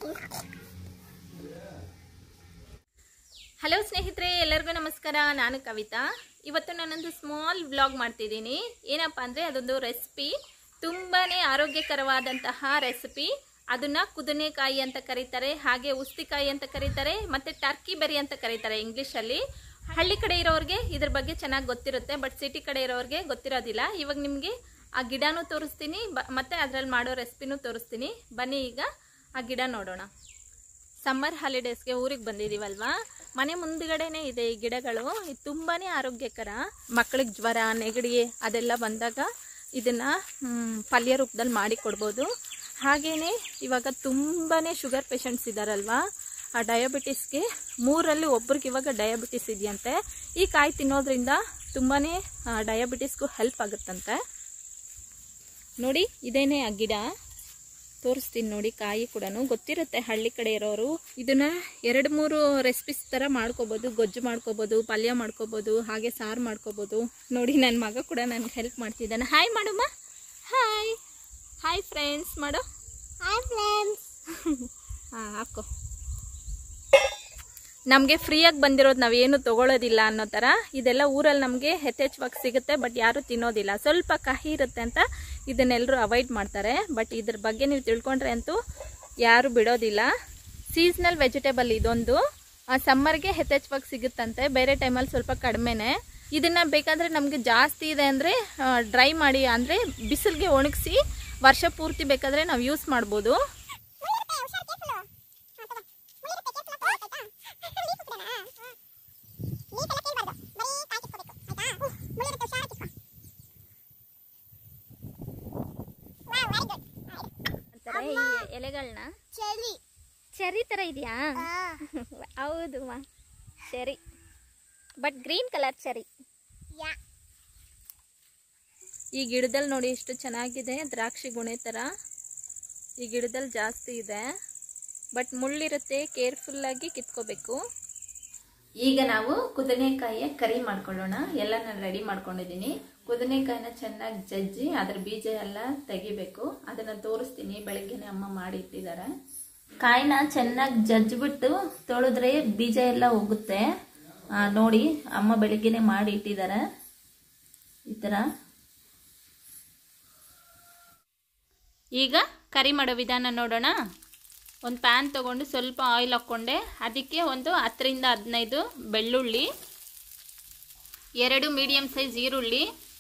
hello ಸ್ನೇಹಿತರೆ ಎಲ್ಲರಿಗೂ ನಮಸ್ಕಾರ ನಾನು ಕವಿತಾ ಇವತ್ತು ನಾನೊಂದು ಸ್ಮಾಲ್ ವ್ಲಾಗ್ ಮಾಡ್ತಿದ್ದೀನಿ ಏನಪ್ಪ ಅಂದರೆ ಅದೊಂದು ರೆಸಿಪಿ ತುಂಬಾ ಆರೋಗ್ಯಕರವಾದಂತಹ ರೆಸಿಪಿ ಅದನ್ನು ಕುದನೆಕಾಯಿ ಅಂತ ಕರೀತಾರೆ ಹಾಗೆ ಉಸ್ತಿಕಾಯಿ ಅಂತ ಕರೀತಾರೆ ಮತ್ತು ಟರ್ಕಿ ಬೆರಿ ಅಂತ ಕರೀತಾರೆ ಇಂಗ್ಲೀಷಲ್ಲಿ ಹಳ್ಳಿ ಕಡೆ ಇರೋರಿಗೆ ಇದ್ರ ಬಗ್ಗೆ ಚೆನ್ನಾಗಿ ಗೊತ್ತಿರುತ್ತೆ ಬಟ್ ಸಿಟಿ ಕಡೆ ಇರೋರಿಗೆ ಗೊತ್ತಿರೋದಿಲ್ಲ ಇವಾಗ ನಿಮಗೆ ಆ ಗಿಡನೂ ತೋರಿಸ್ತೀನಿ ಬ ಮತ್ತು ಅದರಲ್ಲಿ ಮಾಡೋ ರೆಸಿಪಿನೂ ತೋರಿಸ್ತೀನಿ ಬನ್ನಿ ಈಗ ಆ ಗಿಡ ನೋಡೋಣ ಸಮ್ಮರ್ ಹಾಲಿಡೇಸ್ಗೆ ಊರಿಗೆ ಬಂದಿದ್ದೀವಲ್ವಾ ಮನೆ ಮುಂದ್ಗಡೆನೆ ಇದೆ ಈ ಗಿಡಗಳು ಇದು ತುಂಬಾ ಆರೋಗ್ಯಕರ ಮಕ್ಕಳಿಗೆ ಜ್ವರ ನೆಗಡಿ ಅದೆಲ್ಲ ಬಂದಾಗ ಇದನ್ನು ಪಲ್ಯ ರೂಪದಲ್ಲಿ ಮಾಡಿ ಕೊಡ್ಬೋದು ಹಾಗೆಯೇ ಇವಾಗ ತುಂಬಾ ಶುಗರ್ ಪೇಷಂಟ್ಸ್ ಇದ್ದಾರಲ್ವಾ ಆ ಡಯಾಬಿಟಿಸ್ಗೆ ಮೂರಲ್ಲಿ ಒಬ್ರಿಗೆ ಇವಾಗ ಡಯಾಬಿಟಿಸ್ ಇದೆಯಂತೆ ಈ ಕಾಯಿ ತಿನ್ನೋದ್ರಿಂದ ತುಂಬಾ ಡಯಾಬಿಟಿಸ್ಗೂ ಹೆಲ್ಪ್ ಆಗುತ್ತಂತೆ ನೋಡಿ ಇದೇನೇ ಆ ಗಿಡ ತೋರಿಸ್ತೀನಿ ನೋಡಿ ಕಾಯಿ ಕೂಡ ಗೊತ್ತಿರುತ್ತೆ ಹಳ್ಳಿ ಕಡೆ ಇರೋರು ಇದನ್ನ ಎರಡು ಮೂರು ರೆಸಿಪೀಸ್ ಥರ ಮಾಡ್ಕೋಬೋದು ಗೊಜ್ಜು ಮಾಡ್ಕೋಬೋದು ಪಲ್ಯ ಮಾಡ್ಕೋಬೋದು ಹಾಗೆ ಸಾರು ಮಾಡ್ಕೋಬೋದು ನೋಡಿ ನನ್ನ ಮಗ ಕೂಡ ನನಗೆ ಹೆಲ್ಪ್ ಮಾಡ್ತಿದ್ದಾನೆ ಹಾಯ್ ಮಾಡಮ್ಮ ಹಾಯ್ ಹಾಯ್ ಫ್ರೆಂಡ್ಸ್ ಮಾಡು ಹಾಯ್ ಫ್ರೆಂಡ್ಸ್ ಹಾಂ ಹಾಕೋ ನಮಗೆ ಫ್ರೀಯಾಗಿ ಬಂದಿರೋದು ನಾವೇನು ತಗೊಳ್ಳೋದಿಲ್ಲ ಅನ್ನೋ ಥರ ಇದೆಲ್ಲ ಊರಲ್ಲಿ ನಮಗೆ ಯಥೇಚ್ಛವಾಗಿ ಸಿಗುತ್ತೆ ಬಟ್ ಯಾರೂ ತಿನ್ನೋದಿಲ್ಲ ಸ್ವಲ್ಪ ಕಹಿ ಇರುತ್ತೆ ಅಂತ ಇದನ್ನೆಲ್ಲರೂ ಅವಾಯ್ಡ್ ಮಾಡ್ತಾರೆ ಬಟ್ ಇದ್ರ ಬಗ್ಗೆ ನೀವು ತಿಳ್ಕೊಂಡ್ರೆ ಅಂತೂ ಯಾರು ಬಿಡೋದಿಲ್ಲ ಸೀಸ್ನಲ್ ವೆಜಿಟೇಬಲ್ ಇದೊಂದು ಸಮ್ಮರ್ಗೆ ಯಥೇಚ್ಛವಾಗಿ ಸಿಗುತ್ತಂತೆ ಬೇರೆ ಟೈಮಲ್ಲಿ ಸ್ವಲ್ಪ ಕಡಿಮೆನೆ ಇದನ್ನ ಬೇಕಾದರೆ ನಮಗೆ ಜಾಸ್ತಿ ಇದೆ ಅಂದರೆ ಡ್ರೈ ಮಾಡಿ ಅಂದರೆ ಬಿಸಿಲಿಗೆ ಒಣಗಿಸಿ ವರ್ಷ ಪೂರ್ತಿ ಬೇಕಾದರೆ ನಾವು ಯೂಸ್ ಮಾಡ್ಬೋದು ಅಂತಾರೆ ಈ ಎಲೆಗಳನ್ನ ಚಳಿ ಚೆರಿ ಥರ ಇದೆಯಾ ಹೌದು ಮಾ cherry but green colour cherry ಯಾ ಈ ಗಿಡದಲ್ಲಿ ನೋಡಿ ಎಷ್ಟು ಚೆನ್ನಾಗಿದೆ ದ್ರಾಕ್ಷಿ ಗುಣೆ ಥರ ಈ ಗಿಡದಲ್ಲಿ ಜಾಸ್ತಿ ಇದೆ ಬಟ್ ಮುಳ್ಳಿರುತ್ತೆ ಕೇರ್ಫುಲ್ಲಾಗಿ ಕಿತ್ಕೋಬೇಕು ಈಗ ನಾವು ಕುದನೆಕಾಯಿಯ ಕರಿ ಮಾಡ್ಕೊಳ್ಳೋಣ ಎಲ್ಲ ನಾನು ರೆಡಿ ಮಾಡ್ಕೊಂಡಿದ್ದೀನಿ ಕುದನೆಕಾಯಿನ ಚೆನ್ನಾಗಿ ಜಜ್ಜಿ ಅದ್ರ ಬೀಜ ಎಲ್ಲ ತೆಗಿಬೇಕು ಅದನ್ನ ತೋರಿಸ್ತೀನಿ ಬೆಳಗ್ಗೆನೆ ಅಮ್ಮ ಮಾಡಿ ಇಟ್ಟಿದ್ದಾರೆ ಕಾಯಿನ ಚೆನ್ನಾಗಿ ಜಜ್ಜಿಬಿಟ್ಟು ತೊಳೆದ್ರೆ ಬೀಜ ಎಲ್ಲ ಹೋಗುತ್ತೆ ಆ, ನೋಡಿ ಅಮ್ಮ ಬೆಳಗ್ಗೆನೆ ಮಾಡಿ ಇಟ್ಟಿದ್ದಾರೆ ಈ ಥರ ಈಗ ಕರಿ ಮಾಡೋ ವಿಧಾನ ನೋಡೋಣ ಒಂದು ಪ್ಯಾನ್ ತೊಗೊಂಡು ಸ್ವಲ್ಪ ಆಯಿಲ್ ಹಾಕ್ಕೊಂಡೆ ಅದಕ್ಕೆ ಒಂದು ಹತ್ತರಿಂದ ಹದಿನೈದು ಬೆಳ್ಳುಳ್ಳಿ ಎರಡು ಮೀಡಿಯಮ್ ಸೈಜ್ ಈರುಳ್ಳಿ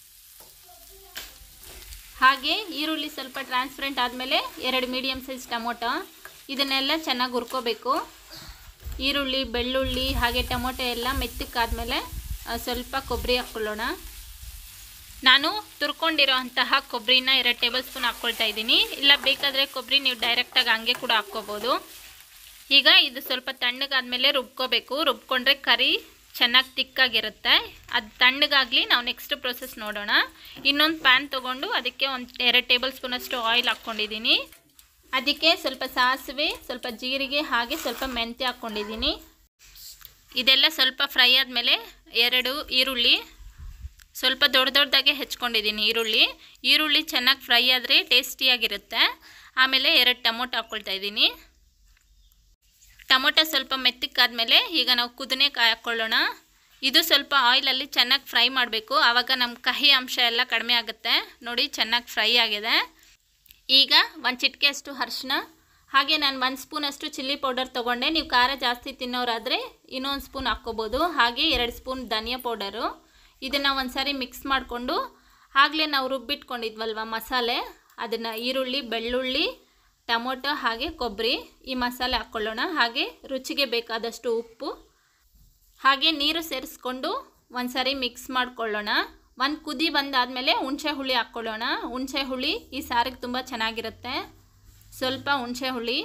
ಹಾಗೆ ಈರುಳ್ಳಿ ಸ್ವಲ್ಪ ಟ್ರಾನ್ಸ್ಪರೆಂಟ್ ಆದಮೇಲೆ ಎರಡು ಮೀಡಿಯಮ್ ಸೈಜ್ ಟೊಮೊಟೊ ಇದನ್ನೆಲ್ಲ ಚೆನ್ನಾಗಿ ಹುರ್ಕೋಬೇಕು ಈರುಳ್ಳಿ ಬೆಳ್ಳುಳ್ಳಿ ಹಾಗೆ ಟೊಮೊಟೊ ಎಲ್ಲ ಮೆತ್ತಕ್ಕಾದ್ಮೇಲೆ ಆ, ಸ್ವಲ್ಪ ಕೊಬ್ಬರಿ ಹಾಕ್ಕೊಳ್ಳೋಣ ನಾನು ತುರ್ಕೊಂಡಿರೋ ಅಂತಹ ಕೊಬ್ಬರಿನ ಎರಡು ಟೇಬಲ್ ಸ್ಪೂನ್ ಹಾಕ್ಕೊಳ್ತಾ ಇದ್ದೀನಿ ಇಲ್ಲ ಬೇಕಾದರೆ ಕೊಬ್ಬರಿ ನೀವು ಡೈರೆಕ್ಟಾಗಿ ಹಂಗೆ ಕೂಡ ಹಾಕ್ಕೋಬೋದು ಈಗ ಇದು ಸ್ವಲ್ಪ ತಣ್ಣಗಾದ್ಮೇಲೆ ರುಬ್ಕೋಬೇಕು ರುಬ್ಕೊಂಡ್ರೆ ಕರಿ ಚೆನ್ನಾಗಿ ತಿಕ್ಕಾಗಿರುತ್ತೆ ಅದು ತಣ್ಣಗಾಗಲಿ ನಾವು ನೆಕ್ಸ್ಟ್ ಪ್ರೊಸೆಸ್ ನೋಡೋಣ ಇನ್ನೊಂದು ಪ್ಯಾನ್ ತೊಗೊಂಡು ಅದಕ್ಕೆ ಒಂದು ಎರಡು ಟೇಬಲ್ ಸ್ಪೂನಷ್ಟು ಆಯಿಲ್ ಹಾಕ್ಕೊಂಡಿದ್ದೀನಿ ಅದಕ್ಕೆ ಸ್ವಲ್ಪ ಸಾಸಿವೆ ಸ್ವಲ್ಪ ಜೀರಿಗೆ ಹಾಗೆ ಸ್ವಲ್ಪ ಮೆಂತ್ಯ ಹಾಕ್ಕೊಂಡಿದ್ದೀನಿ ಇದೆಲ್ಲ ಸ್ವಲ್ಪ ಫ್ರೈ ಆದಮೇಲೆ ಎರಡು ಈರುಳ್ಳಿ ಸ್ವಲ್ಪ ದೊಡ್ಡ ದೊಡ್ಡದಾಗೆ ಹೆಚ್ಕೊಂಡಿದ್ದೀನಿ ಈರುಳ್ಳಿ ಈರುಳ್ಳಿ ಚೆನ್ನಾಗಿ ಫ್ರೈ ಆದರೆ ಟೇಸ್ಟಿಯಾಗಿರುತ್ತೆ ಆಮೇಲೆ ಎರಡು ಟೊಮೊಟೊ ಹಾಕ್ಕೊಳ್ತಾ ಇದ್ದೀನಿ ಟೊಮೊಟೊ ಸ್ವಲ್ಪ ಮೆತ್ತಕ್ಕಾದ್ಮೇಲೆ ಈಗ ನಾವು ಕುದನೆಕಾಯಿ ಹಾಕ್ಕೊಳ್ಳೋಣ ಇದು ಸ್ವಲ್ಪ ಆಯಿಲಲ್ಲಿ ಚೆನ್ನಾಗಿ ಫ್ರೈ ಮಾಡಬೇಕು ಆವಾಗ ನಮ್ಮ ಕಹಿ ಅಂಶ ಎಲ್ಲ ಕಡಿಮೆ ಆಗುತ್ತೆ ನೋಡಿ ಚೆನ್ನಾಗಿ ಫ್ರೈ ಆಗಿದೆ ಈಗ ಒಂದು ಚಿಟಿಕೆಯಷ್ಟು ಅರಿಶಿನ ಹಾಗೆ ನಾನು ಒಂದು ಸ್ಪೂನಷ್ಟು ಚಿಲ್ಲಿ ಪೌಡರ್ ತೊಗೊಂಡೆ ನೀವು ಖಾರ ಜಾಸ್ತಿ ತಿನ್ನೋರಾದರೆ ಇನ್ನೊಂದು ಸ್ಪೂನ್ ಹಾಕ್ಕೋಬೋದು ಹಾಗೆ ಎರಡು ಸ್ಪೂನ್ ಧನಿಯಾ ಪೌಡರು ಇದನ್ನು ಒಂದು ಸಾರಿ ಮಿಕ್ಸ್ ಮಾಡಿಕೊಂಡು ಆಗಲೇ ನಾವು ರುಬ್ಬಿಟ್ಕೊಂಡಿದ್ವಲ್ವ ಮಸಾಲೆ ಅದನ್ನು ಈರುಳ್ಳಿ ಬೆಳ್ಳುಳ್ಳಿ ಟೊಮೊಟೊ ಹಾಗೆ ಕೊಬ್ಬರಿ ಈ ಮಸಾಲೆ ಹಾಕ್ಕೊಳ್ಳೋಣ ಹಾಗೆ ರುಚಿಗೆ ಬೇಕಾದಷ್ಟು ಉಪ್ಪು ಹಾಗೆ ನೀರು ಸೇರಿಸ್ಕೊಂಡು ಒಂದು ಸಾರಿ ಮಿಕ್ಸ್ ಮಾಡ್ಕೊಳ್ಳೋಣ ಒಂದು ಕುದಿ ಬಂದಾದಮೇಲೆ ಹುಣಸೆ ಹುಳಿ ಹಾಕ್ಕೊಳ್ಳೋಣ ಹುಣಸೆ ಹುಳಿ ಈ ಸಾರಿಗೆ ತುಂಬ ಚೆನ್ನಾಗಿರುತ್ತೆ ಸ್ವಲ್ಪ ಹುಣಸೆ ಹುಳಿ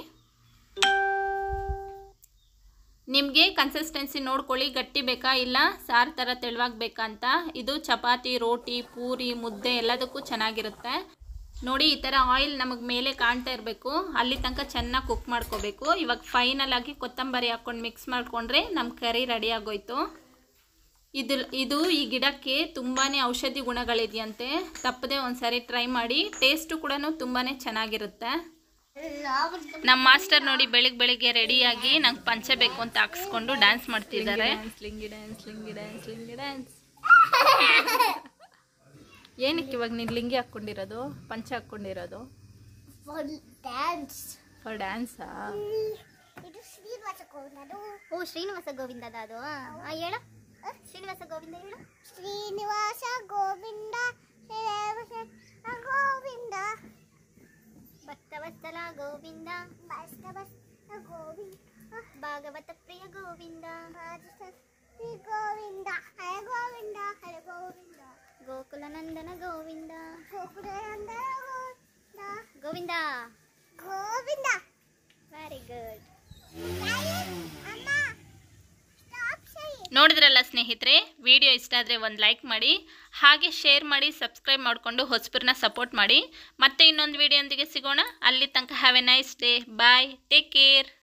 ನಿಮಗೆ ಕನ್ಸಿಸ್ಟೆನ್ಸಿ ನೋಡ್ಕೊಳ್ಳಿ ಗಟ್ಟಿ ಬೇಕಾ ಇಲ್ಲ ಸಾರು ಥರ ತೆಳುವಾಗಿ ಬೇಕಾ ಅಂತ ಇದು ಚಪಾತಿ ರೋಟಿ ಪೂರಿ ಮುದ್ದೆ ಎಲ್ಲದಕ್ಕೂ ಚೆನ್ನಾಗಿರುತ್ತೆ ನೋಡಿ ಈ ಥರ ಆಯಿಲ್ ನಮಗೆ ಮೇಲೆ ಕಾಣ್ತಾ ಇರಬೇಕು ಅಲ್ಲಿ ತನಕ ಚೆನ್ನಾಗಿ ಕುಕ್ ಮಾಡ್ಕೋಬೇಕು ಇವಾಗ ಫೈನಲ್ ಆಗಿ ಕೊತ್ತಂಬರಿ ಹಾಕ್ಕೊಂಡು ಮಿಕ್ಸ್ ಮಾಡಿಕೊಂಡ್ರೆ ನಮ್ಮ ಕರಿ ರೆಡಿ ಆಗೋಯ್ತು ಇದು ಇದು ಈ ಗಿಡಕ್ಕೆ ತುಂಬಾ ಔಷಧಿ ಗುಣಗಳಿದೆಯಂತೆ ತಪ್ಪದೆ ಒಂದು ಸಾರಿ ಟ್ರೈ ಮಾಡಿ ಟೇಸ್ಟು ಕೂಡ ತುಂಬಾ ಚೆನ್ನಾಗಿರುತ್ತೆ ನಮ್ಮ ಮಾಸ್ಟರ್ ನೋಡಿ ಬೆಳಿಗ್ಗೆ ಬೆಳಿಗ್ಗೆ ರೆಡಿಯಾಗಿ ನಂಗೆ ಪಂಚೆ ಬೇಕು ಅಂತ ಹಾಕ್ಸ್ಕೊಂಡು ಡ್ಯಾನ್ಸ್ ಮಾಡ್ತಿದ್ದಾರೆ lungi dance lungi dance lungi dance ಏನಕ್ಕೆ ಇವಾಗ ನೀನು ಲಿಂಗಿ ಹಾಕ್ಕೊಂಡಿರೋದು ಪಂಚೆ ಹಾಕ್ಕೊಂಡಿರೋದು ಡ್ಯಾನ್ಸ್ ಫಾರ್ ಡ್ಯಾನ್ಸಾ ಇದು ಶ್ರೀನಿವಾಸ ಗೋವಿಂದದು ಓ ಶ್ರೀನಿವಾಸ ಗೋವಿಂದದ ಅದು ಆ ಹೇಳ ಶ್ರೀನಿವಾಸ ಗೋವಿಂದ ಹೇಳು ಶ್ರೀನಿವಾಸ ಗೋವಿಂದ ಶ್ರೀನಿವಾಸ ಗೋವಿಂದ ಭಕ್ತವತ್ಸಲ ಗೋವಿಂದ ಬಸ್ತ ಬಸ್ತ ಗೋವಿಂದ ಭಾಗವತ ಪ್ರಿಯ ಗೋವಿಂದ ಶ್ರೀ ಗೋವಿಂದ ಹರ ಗೋವಿಂದ ಹರ ಗೋವಿಂದ ಗೋಕುಲ ನಂದನ ಗೋವಿಂದ ಗೋಕುಲಾನಂದ ಗೋವಿಂದ ಗೋವಿಂದ ಗೋವಿಂದ ವೆರಿ ಗುಡ್ ಅಮ್ಮ ಸ್ಟಾಪ್ ಸೈ ನೋಡಿದ್ರಲ್ಲ ಸ್ನೇಹಿತರೆ ವಿಡಿಯೋ ಇಷ್ಟ ಆದರೆ ಒಂದು ಲೈಕ್ ಮಾಡಿ ಹಾಗೆ ಶೇರ್ ಮಾಡಿ ಸಬ್ಸ್ಕ್ರೈಬ್ ಮಾಡಿಕೊಂಡು ಹೊಸಬ್ರನ್ನ ಸಪೋರ್ಟ್ ಮಾಡಿ ಮತ್ತೆ ಇನ್ನೊಂದು ವಿಡಿಯೋಂದಿಗೆ ಸಿಗೋಣ ಅಲ್ಲಿ ತನಕ have a nice day bye take care